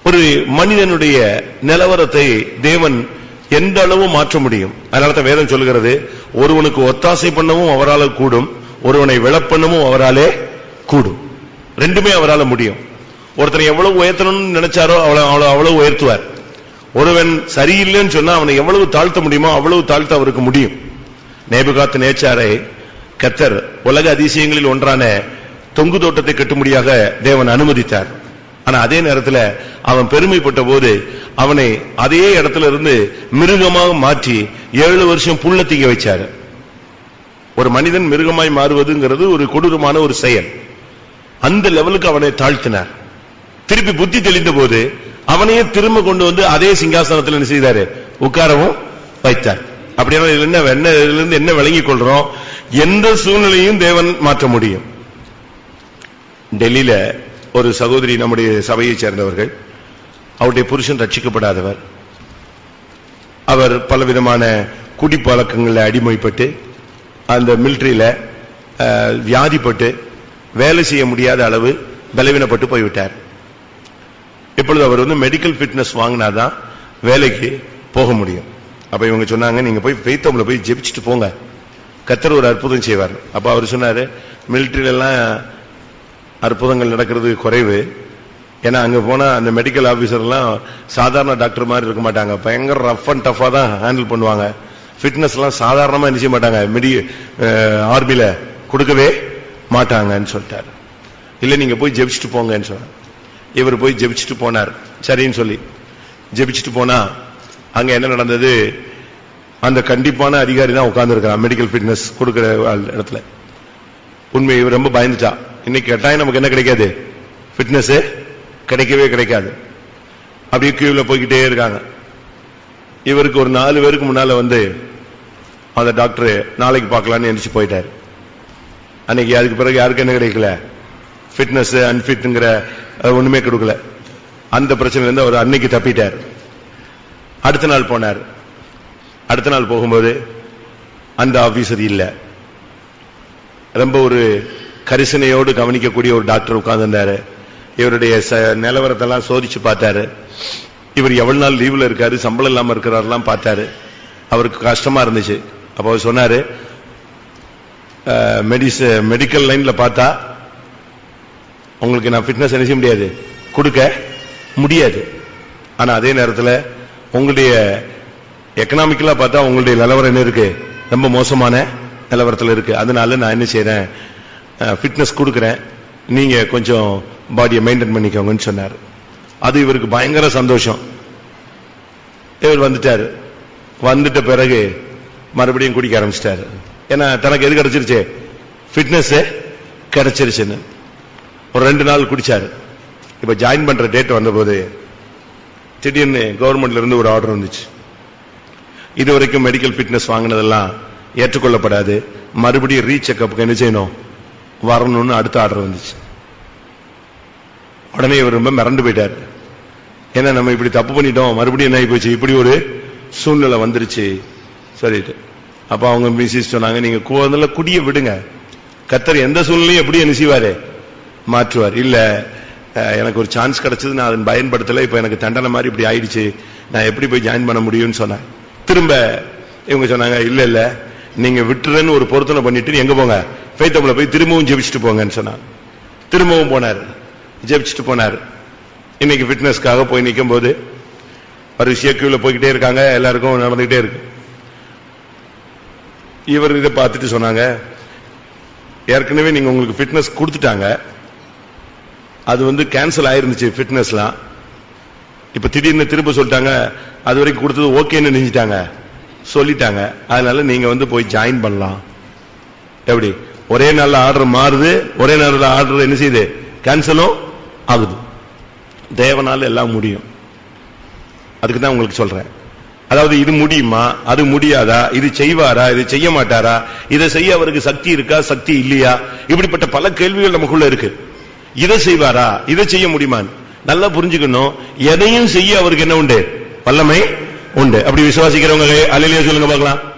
ஒரு மனிதனுடைய நிலவரத்தை தேவன் எந்த அளவு மாற்ற முடியும் அதனால தான் வேதம் சொல்கிறது ஒருவனுக்கு ஒத்தாசை பண்ணவும் அவரால கூடும் ஒருவனை விழப்பண்ணவும் அவராலே கூடும் ரெண்டுமே அவரால முடியும் ஒருத்தனை எவ்வளவு உயர்த்தணும்னு நினைச்சாரோ அவ்வளவு அவ்வளவு அவ்வளவு உயர்த்துவார் ஒருவன் சரியில்லைன்னு சொன்னா அவனை எவ்வளவு தாழ்த்த முடியுமோ அவ்வளவு தாழ்த்த அவருக்கு முடியும் நேபுகாத்து நேச்சாரை கத்தர் உலக அதிசயங்களில் ஒன்றான தொங்கு தோட்டத்தை கட்டும்படியாக தேவன் அனுமதித்தார் ஆனா அதே நேரத்துல அவன் பெருமைப்பட்ட போது அவனை அதே இடத்துல இருந்து மிருகமாக மாற்றி ஏழு வருஷம் புல்ல தீங்க வச்சாரு ஒரு மனிதன் மிருகமாய் மாறுவதுங்கிறது ஒரு கொடூரமான ஒரு செயல் அந்த லெவலுக்கு அவனை தாழ்த்தினார் திருப்பி புத்தி தெளிந்த போது அவனையே திரும்ப கொண்டு வந்து அதே சிங்காசனத்தில் என்ன செய்தாரு உட்காரவும் வைத்தார் அப்படியான இதுல என்ன என்ன இதுல இருந்து என்ன விளங்கிக் கொள்றோம் எந்த சூழ்நிலையும் தேவன் மாற்ற முடியும் டெல்லியில ஒரு சகோதரி நம்முடைய சபையைச் சேர்ந்தவர்கள் அவருடைய புருஷன் ரட்சிக்கப்படாதவர் அவர் பலவிதமான குடிப்பழக்கங்களில் அடிமைப்பட்டு அந்த மிலிட்டரியில அஹ், வியாதிப்பட்டு வேலை செய்ய முடியாத அளவு பலவீனப்பட்டு போய்விட்டார் இப்பொழுது அவர் வந்து மெடிக்கல் ஃபிட்னஸ் வாங்கினாதான் வேலைக்கு போக முடியும் அப்ப இவங்க சொன்னாங்க நீங்க போய் பெய்த்தவங்கள போய் ஜெபிச்சுட்டு போங்க கத்தர் ஒரு அற்புதம் செய்வார் அப்ப அவர் சொன்னாரு மிலிட்டரியில எல்லாம் அற்புதங்கள் நடக்கிறது குறைவு ஏன்னா அங்க போனா அந்த மெடிக்கல் ஆபீசர் எல்லாம் சாதாரண டாக்டர் மாதிரி இருக்க மாட்டாங்க பயங்கர ரஃப் அண்ட் டஃபா தான் ஹேண்டில் பண்ணுவாங்க ஃபிட்னஸ் எல்லாம் சாதாரணமா என்ன செய்ய மாட்டாங்க மெடி ஆர்மில கொடுக்கவே மாட்டாங்கன்னு சொல்லிட்டாரு இல்ல நீங்க போய் ஜெபிச்சுட்டு போங்கன்னு சொன்னார் இவர் போய் ஜெபிச்சுட்டு போனார் சரின்னு சொல்லி ஜெபிச்சுட்டு போனா அங்க என்ன நடந்தது அந்த கண்டிப்பான அதிகாரி தான் உட்கார்ந்து இருக்கிறான் மெடிக்கல் ஃபிட்னஸ் கொடுக்கிற ஆள் இடத்துல உண்மை இவர் ரொம்ப பயந்துட்டா இன்னைக்கு கட்டாயம் நமக்கு என்ன கிடைக்காது ஃபிட்னஸ் கிடைக்கவே கிடைக்காது அப்படியே கியூல போய்கிட்டே இருக்காங்க இவருக்கு ஒரு நாலு பேருக்கு முன்னால வந்து அந்த டாக்டர் நாளைக்கு பார்க்கலாம்னு எந்திரிச்சு போயிட்டாரு அன்னைக்கு அதுக்கு பிறகு யாருக்கு என்ன கிடைக்கல ஃபிட்னஸ் அன்பிட்ங்கிற ஒண்ணுமே கொடுக்கல அந்த பிரச்சனை இருந்து அவர் அன்னைக்கு தப்பிட்டார் அடுத்த நாள் போனார் அடுத்த நாள் போகும்போது அந்த ஆபீசர் இல்ல ரொம்ப ஒரு கரிசனையோடு கவனிக்கக்கூடிய ஒரு டாக்டர் உட்கார்ந்திருந்தாரு இவருடைய ச- நிலவரத்தெல்லாம் சோதிச்சு பார்த்தாரு இவர் எவ்வளவு நாள் லீவ்ல இருக்காரு சம்பளம் இல்லாம இருக்கிறாரெல்லாம் பார்த்தாரு அவருக்கு கஷ்டமா இருந்துச்சு அப்ப அவர் சொன்னாரு மெடிச மெடிக்கல் லைன்ல பார்த்தா உங்களுக்கு நான் ஃபிட்னஸ் என்ன செய்ய முடியாது கொடுக்க முடியாது ஆனா அதே நேரத்துல உங்களுடைய எக்கனாமிக்கலா பார்த்தா உங்களுடைய நிலவரம் என்ன இருக்கு ரொம்ப மோசமான நிலவரத்துல இருக்கு அதனால நான் என்ன செய்யறேன் ஃபிட்னஸ் கொடுக்கறேன் நீங்க கொஞ்சம் பாடியை மெயின்டைன் பண்ணிக்கோங்கன்னு சொன்னார் அது இவருக்கு பயங்கர சந்தோஷம் இவர் வந்துட்டாரு வந்துட்ட பிறகு மறுபடியும் குடிக்க ஆரம்பிச்சிட்டாரு ஏன்னா தனக்கு எது கிடைச்சிருச்சு ஃபிட்னஸ் கிடைச்சிருச்சுன்னு ஒரு ரெண்டு நாள் குடிச்சாரு இப்ப ஜாயின் பண்ற டேட் வந்தபோது திடீர்னு கவர்மெண்ட்ல இருந்து ஒரு ஆர்டர் வந்துச்சு இதுவரைக்கும் மெடிக்கல் ஃபிட்னஸ் வாங்கினதெல்லாம் ஏற்றுக்கொள்ளப்படாது மறுபடியும் ரீசெக்கப்புக்கு என்ன செய்யணும் வரணும்னு அடுத்த ஆர்டர் வந்துச்சு உடனே இவர் ரொம்ப மிரண்டு போயிட்டார் ஏன்னா நம்ம இப்படி தப்பு பண்ணிட்டோம் மறுபடியும் என்ன ஆகி போச்சு இப்படி ஒரு சூழ்நிலை வந்துருச்சு சொல்லிட்டு அப்ப அவங்க மிஸ்ஸஸ் சொன்னாங்க நீங்க குழந்தைல குடிய விடுங்க கத்தர் எந்த சூழ்நிலையும் எப்படி என்ன செய்வாரு மாற்றுவார் இல்ல அஹ், எனக்கு ஒரு சான்ஸ் கிடைச்சது நான் அதன் பயன்படுத்தல இப்ப எனக்கு தண்டனை மாதிரி இப்படி ஆயிடுச்சு நான் எப்படி போய் ஜாயின் பண்ண முடியும்னு சொன்னேன் திரும்ப இவங்க சொன்னாங்க இல்ல இல்ல நீங்க விட்டுறேன்னு ஒரு பொருத்தனை பண்ணிட்டு எங்க போங்க ஃபைத்தமில் போய் திரும்பவும் ஜெபிச்சுட்டு போங்கன்னு சொன்னாங்க திரும்பவும் போனார் ஜெபிச்சுட்டு போனார் இன்னைக்கு ஃபிட்னஸ்க்காக போய் நிற்கும் போது ஒரு கியூல போய்கிட்டே இருக்காங்க எல்லாருக்கும் நடந்துகிட்டே இருக்கு இவர் இதை பார்த்துட்டு சொன்னாங்க ஏற்கனவே நீங்க உங்களுக்கு ஃபிட்னஸ் கொடுத்துட்டாங்க அது வந்து கேன்சல் ஆயிருந்துச்சு ஃபிட்னஸ்லாம் இப்ப திடீர்னு திரும்ப சொல்லிட்டாங்க அது வரைக்கும் கொடுத்தது ஓகேன்னு நினைச்சிட்டாங்க சொல்லிட்டாங்க அதனால நீங்க வந்து போய் ஜாயின் பண்ணலாம் எப்படி ஒரே நாள்ல ஆர்டர் மாறுது ஒரே நாள்ல ஆர்டர் என்ன செய்யுது கேன்சலும் ஆகுது தேவனால எல்லாம் முடியும் அதுக்கு தான் உங்களுக்கு சொல்றேன் அதாவது இது முடியுமா அது முடியாதா இது செய்வாரா இது செய்ய மாட்டாரா இதை செய்ய அவருக்கு சக்தி இருக்கா சக்தி இல்லையா இப்படிப்பட்ட பல கேள்விகள் நமக்குள்ள இருக்கு இதை செய்வாரா இதை செய்ய முடியுமான்னு நல்லா புரிஞ்சுக்கணும் எதையும் செய்ய அவருக்கு என்ன உண்டு வல்லமை உண்டு அப்படி விசுவாசிக்கிறவங்க அலையிலேயே சொல்லுங்க பார்க்கலாம்